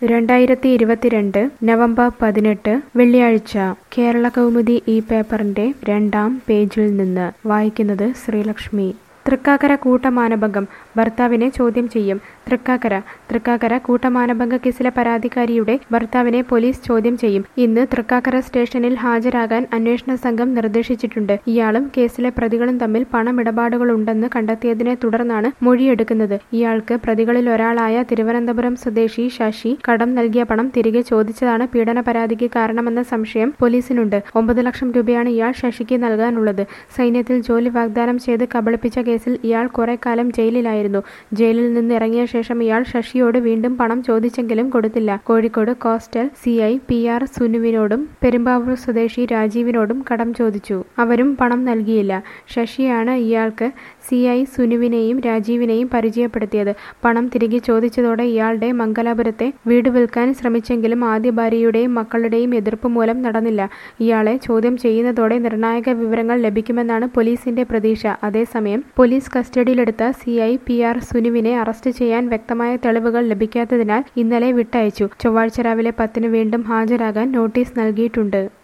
രണ്ടായിരത്തി ഇരുപത്തിരണ്ട് നവംബർ പതിനെട്ട് വെള്ളിയാഴ്ച കേരള കൗമുദി ഈ പേപ്പറിന്റെ രണ്ടാം പേജിൽ നിന്ന് വായിക്കുന്നത് ശ്രീലക്ഷ്മി തൃക്കാക്കര കൂട്ടമാനഭംഗം ഭർത്താവിനെ ചോദ്യം ചെയ്യും തൃക്കാക്കര തൃക്കാക്കര കൂട്ടമാനഭംഗ കേസിലെ പരാതിക്കാരിയുടെ ഭർത്താവിനെ പോലീസ് ചോദ്യം ചെയ്യും ഇന്ന് തൃക്കാക്കര സ്റ്റേഷനിൽ ഹാജരാകാൻ അന്വേഷണ സംഘം നിർദ്ദേശിച്ചിട്ടുണ്ട് ഇയാളും കേസിലെ പ്രതികളും തമ്മിൽ പണമിടപാടുകളുണ്ടെന്ന് കണ്ടെത്തിയതിനെ തുടർന്നാണ് മൊഴിയെടുക്കുന്നത് ഇയാൾക്ക് പ്രതികളിൽ ഒരാളായ തിരുവനന്തപുരം സ്വദേശി ശശി കടം നൽകിയ പണം തിരികെ ചോദിച്ചതാണ് പീഡന പരാതിക്ക് കാരണമെന്ന സംശയം പോലീസിനുണ്ട് ഒമ്പത് ലക്ഷം രൂപയാണ് ഇയാൾ ശശിക്ക് നൽകാനുള്ളത് സൈന്യത്തിൽ ജോലി വാഗ്ദാനം ചെയ്ത് കബളിപ്പിച്ച കേസിൽ ഇയാൾ കുറെ കാലം ജയിലിലായിരുന്നു ജയിലിൽ നിന്ന് ഇറങ്ങിയ ശേഷം ഇയാൾ ശശിയോട് വീണ്ടും പണം ചോദിച്ചെങ്കിലും കൊടുത്തില്ല Kozhikode coastal C I P R സുനുവിനോടും പെരുമ്പാവൂർ സ്വദേശി രാജീവിനോടും കടം ചോദിച്ചു അവരും പണം നൽകിയില്ല ശശിയാണ് ഇയാൾക്ക് സി ഐ സുനുവിനെയും രാജീവിനെയും പരിചയപ്പെടുത്തിയത് പണം തിരികെ ചോദിച്ചതോടെ ഇയാളുടെ മംഗലാപുരത്തെ വീട് വിൽക്കാൻ ശ്രമിച്ചെങ്കിലും ആദ്യ ഭാര്യയുടെയും മക്കളുടെയും എതിർപ്പ് മൂലം നടന്നില്ല ഇയാളെ ചോദ്യം ചെയ്യുന്നതോടെ നിർണായക വിവരങ്ങൾ ലഭിക്കുമെന്നാണ് പോലീസിന്റെ പ്രതീക്ഷ അതേസമയം പോലീസ് കസ്റ്റഡിയിലെടുത്ത സി ഐ പി ആർ സുനുവിനെ അറസ്റ്റ് ചെയ്യാൻ വ്യക്തമായ തെളിവുകൾ ലഭിക്കാത്തതിനാൽ ഇന്നലെ വിട്ടയച്ചു ചൊവ്വാഴ്ച രാവിലെ പത്തിന് വീണ്ടും ഹാജരാകാൻ നോട്ടീസ് നൽകിയിട്ടുണ്ട്